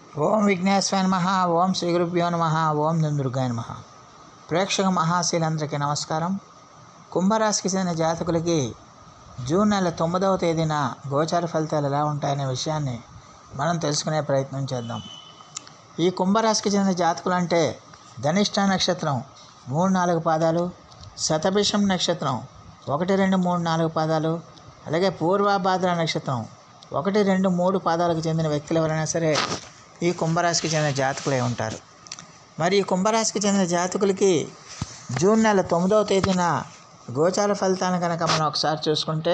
ఓం విఘ్నేశ్వర నమ ఓం శ్రీ గురుభ్యో నమ ఓం దుర్గాయ నమ ప్రేక్షక మహాశీలందరికీ నమస్కారం కుంభరాశికి చెందిన జాతకులకి జూన్ నెల తొమ్మిదవ తేదీన గోచార ఫలితాలు ఎలా ఉంటాయనే విషయాన్ని మనం తెలుసుకునే ప్రయత్నం చేద్దాం ఈ కుంభరాశికి చెందిన జాతకులు అంటే ధనిష్ట నక్షత్రం మూడు నాలుగు పాదాలు శతభిషం నక్షత్రం ఒకటి రెండు మూడు నాలుగు పాదాలు అలాగే పూర్వభాద్ర నక్షత్రం ఒకటి రెండు మూడు పాదాలకు చెందిన వ్యక్తులు ఎవరైనా సరే ఈ కుంభరాశికి చెందిన జాతకులే ఉంటారు మరి ఈ కుంభరాశికి చెందిన జాతకులకి జూన్ నెల తొమ్మిదవ తేదీన గోచార ఫలితాలను కనుక మనం ఒకసారి చూసుకుంటే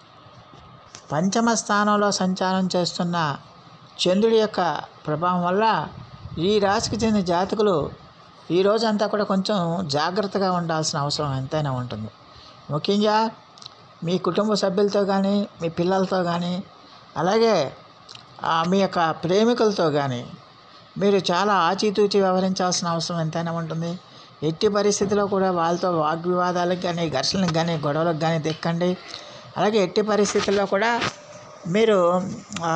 పంచమ స్థానంలో సంచారం చేస్తున్న చంద్రుడి యొక్క ప్రభావం వల్ల ఈ రాశికి చెందిన జాతకులు ఈ రోజంతా కూడా కొంచెం జాగ్రత్తగా ఉండాల్సిన అవసరం ఎంతైనా ఉంటుంది ముఖ్యంగా మీ కుటుంబ సభ్యులతో కానీ మీ పిల్లలతో కానీ అలాగే ఆ, మీ యొక్క ప్రేమికులతో కానీ మీరు చాలా ఆచితూచి వ్యవహరించాల్సిన అవసరం ఎంతైనా ఉంటుంది ఎట్టి పరిస్థితిలో కూడా వాళ్ళతో వాగ్వివాదాలకు కానీ ఘర్షణలకు కానీ గొడవలకు కానీ దిక్కండి అలాగే ఎట్టి పరిస్థితుల్లో కూడా మీరు ఆ,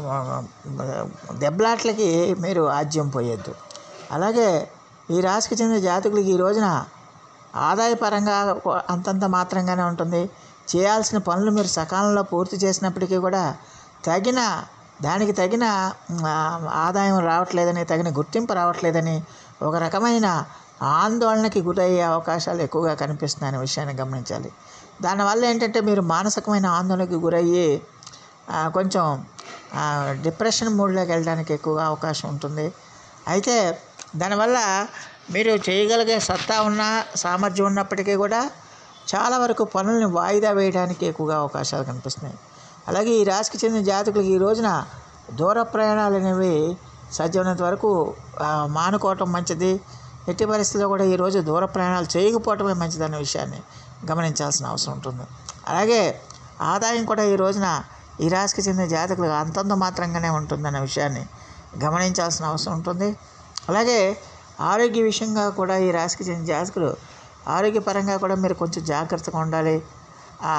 దెబ్బలాట్లకి మీరు ఆజ్యం పోయొద్దు అలాగే ఈ రాశికి చెందిన జాతకులకి ఈ రోజున ఆదాయపరంగా అంతంత మాత్రంగానే ఉంటుంది చేయాల్సిన పనులు మీరు సకాలంలో పూర్తి చేసినప్పటికీ కూడా తగిన దానికి తగిన ఆ, ఆదాయం రావట్లేదని తగిన గుర్తింపు రావట్లేదని ఒక రకమైన ఆందోళనకి గురయ్యే అవకాశాలు ఎక్కువగా కనిపిస్తున్నాయనే విషయాన్ని గమనించాలి దానివల్ల ఏంటంటే మీరు మానసికమైన ఆందోళనకి గురయ్యి ఆ, కొంచెం ఆ, డిప్రెషన్ మూడ్లోకి వెళ్ళడానికి ఎక్కువగా అవకాశం ఉంటుంది అయితే దానివల్ల మీరు చేయగలిగే సత్తా ఉన్న సామర్థ్యం ఉన్నప్పటికీ కూడా చాలా వరకు పనుల్ని వాయిదా వేయడానికి ఎక్కువగా అవకాశాలు కనిపిస్తున్నాయి అలాగే ఈ రాశికి చెందిన జాతకులకు ఈ రోజున దూర ప్రయాణాలు అనేవి సాధ్యమైనంత వరకు ఆ, మానుకోవటం మంచిది ఎట్టి పరిస్థితుల్లో కూడా ఈరోజు దూర ప్రయాణాలు చేయకపోవటమే మంచిదన్న విషయాన్ని గమనించాల్సిన అవసరం ఉంటుంది అలాగే ఆదాయం కూడా ఈ రోజున ఈ రాశికి చెందిన జాతకులకు అంతంత మాత్రంగానే ఉంటుందన్న విషయాన్ని గమనించాల్సిన అవసరం ఉంటుంది అలాగే ఆరోగ్య విషయంగా కూడా ఈ రాశికి చెందిన జాతకులు ఆరోగ్యపరంగా కూడా మీరు కొంచెం జాగ్రత్తగా ఉండాలి ఆ,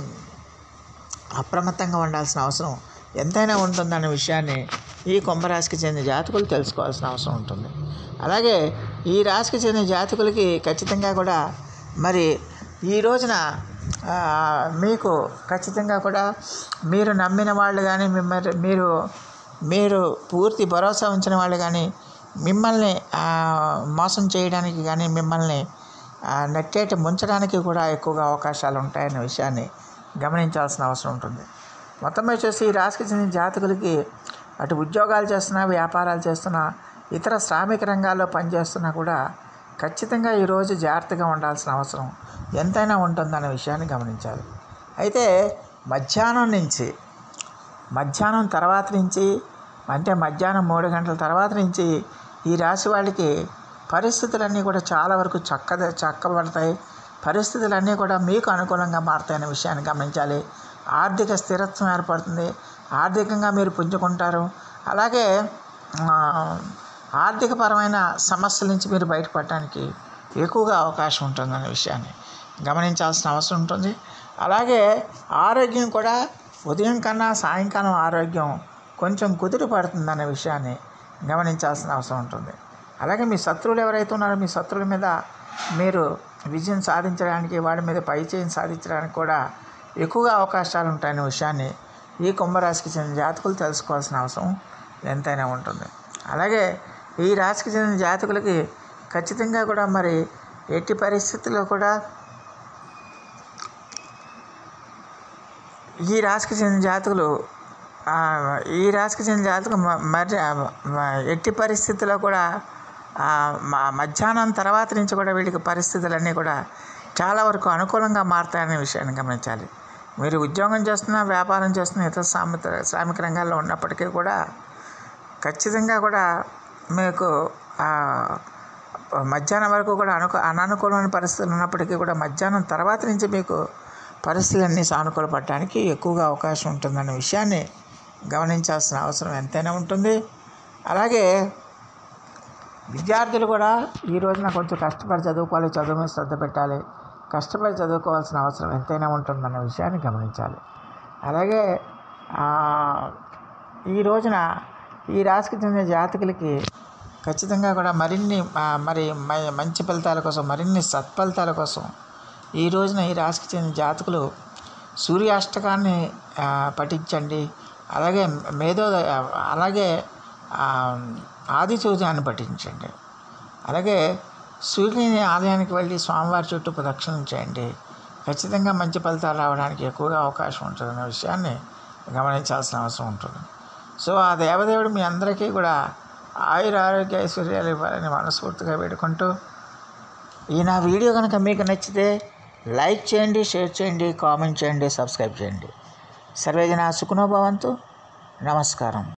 అప్రమత్తంగా ఉండాల్సిన అవసరం ఎంతైనా ఉంటుందన్న విషయాన్ని ఈ కుంభరాశికి చెందిన జాతకులు తెలుసుకోవాల్సిన అవసరం ఉంటుంది అలాగే ఈ రాశికి చెందిన జాతకులకి ఖచ్చితంగా కూడా మరి ఈ రోజున ఆ, మీకు ఖచ్చితంగా కూడా మీరు నమ్మిన వాళ్ళు కానీ మిమ్మల్ని మీరు మీరు పూర్తి భరోసా ఉంచిన వాళ్ళు కానీ మిమ్మల్ని ఆ, మోసం చేయడానికి కానీ మిమ్మల్ని ఆ, నెట్టేట ముంచడానికి కూడా ఎక్కువగా అవకాశాలు ఉంటాయన్న విషయాన్ని గమనించాల్సిన అవసరం ఉంటుంది మొత్తం మీద చూసి ఈ రాశికి చెందిన జాతకులకి అటు ఉద్యోగాలు చేస్తున్నా వ్యాపారాలు చేస్తున్నా ఇతర శ్రామిక రంగాల్లో పనిచేస్తున్నా కూడా ఖచ్చితంగా ఈరోజు జాగ్రత్తగా ఉండాల్సిన అవసరం ఎంతైనా ఉంటుందన్న విషయాన్ని గమనించాలి అయితే మధ్యాహ్నం నుంచి మధ్యాహ్నం తర్వాత నుంచి అంటే మధ్యాహ్నం మూడు గంటల తర్వాత నుంచి ఈ రాశి వాళ్ళకి పరిస్థితులన్నీ కూడా చాలా వరకు చక్క చక్కబడతాయి పరిస్థితులన్నీ కూడా మీకు అనుకూలంగా మారుతాయనే విషయాన్ని గమనించాలి ఆర్థిక స్థిరత్వం ఏర్పడుతుంది ఆర్థికంగా మీరు పుంజుకుంటారు అలాగే ఆ, ఆర్థికపరమైన సమస్యల నుంచి మీరు బయటపడటానికి ఎక్కువగా అవకాశం ఉంటుందనే విషయాన్ని గమనించాల్సిన అవసరం ఉంటుంది అలాగే ఆరోగ్యం కూడా ఉదయం కన్నా సాయంకాలం ఆరోగ్యం కొంచెం కుదురు పడుతుందనే విషయాన్ని గమనించాల్సిన అవసరం ఉంటుంది అలాగే మీ శత్రువులు ఎవరైతే ఉన్నారో మీ శత్రువుల మీద మీరు విజయం సాధించడానికి వాడి మీద పైచేయం సాధించడానికి కూడా ఎక్కువగా అవకాశాలు ఉంటాయనే విషయాన్ని ఈ కుంభరాశికి చెందిన జాతకులు తెలుసుకోవాల్సిన అవసరం ఎంతైనా ఉంటుంది అలాగే ఈ రాశికి చెందిన జాతకులకి ఖచ్చితంగా కూడా మరి ఎట్టి పరిస్థితుల్లో కూడా ఈ రాశికి చెందిన జాతకులు ఆ, ఈ రాశికి చెందిన జాతకులు మ- మరి ఆ, మ- ఎట్టి పరిస్థితుల్లో కూడా ఆ, మ- మధ్యాహ్నం తర్వాత నుంచి కూడా వీళ్ళకి పరిస్థితులన్నీ కూడా చాలా వరకు అనుకూలంగా మారుతాయనే విషయాన్ని గమనించాలి మీరు ఉద్యోగం చేస్తున్నా వ్యాపారం చేస్తున్నా ఇతర శ్రామిక శ్రామిక రంగాల్లో ఉన్నప్పటికీ కూడా ఖచ్చితంగా కూడా మీకు ఆ, మధ్యాహ్నం వరకు కూడా అనుకూ అననుకూలమైన పరిస్థితులు ఉన్నప్పటికీ కూడా మధ్యాహ్నం తర్వాత నుంచి మీకు పరిస్థితులన్నీ సానుకూలపడటానికి ఎక్కువగా అవకాశం ఉంటుందన్న విషయాన్ని గమనించాల్సిన అవసరం ఎంతైనా ఉంటుంది అలాగే విద్యార్థులు కూడా ఈ రోజున కొంచెం కష్టపడి చదువుకోవాలి చదువు మీద శ్రద్ధ పెట్టాలి కష్టపడి చదువుకోవాల్సిన అవసరం ఎంతైనా ఉంటుందన్న విషయాన్ని గమనించాలి అలాగే ఆ, ఈ రోజున ఈ రాశికి చెందిన జాతకులకి ఖచ్చితంగా కూడా మరిన్ని ఆ, మరి మ- మంచి ఫలితాల కోసం మరిన్ని సత్ఫలితాల కోసం ఈ రోజున ఈ రాశికి చెందిన జాతకులు సూర్యాష్టకాన్ని ఆ, పఠించండి అలాగే మేధో అలాగే ఆ, ఆది సూర్యాన్ని పఠించండి అలాగే సూర్యుని ఆలయానికి వెళ్ళి స్వామివారి చుట్టూ ప్రదక్షిణం చేయండి ఖచ్చితంగా మంచి ఫలితాలు రావడానికి ఎక్కువగా అవకాశం ఉంటుందనే విషయాన్ని గమనించాల్సిన అవసరం ఉంటుంది సో ఆ దేవదేవుడు మీ అందరికీ కూడా ఆయుర ఆరోగ్య ఐశ్వర్యాలు ఇవ్వాలని మనస్ఫూర్తిగా వేడుకుంటూ ఈ నా వీడియో కనుక మీకు నచ్చితే లైక్ చేయండి షేర్ చేయండి కామెంట్ చేయండి సబ్స్క్రైబ్ చేయండి సర్వేజన సుఖనోభవంతు నమస్కారం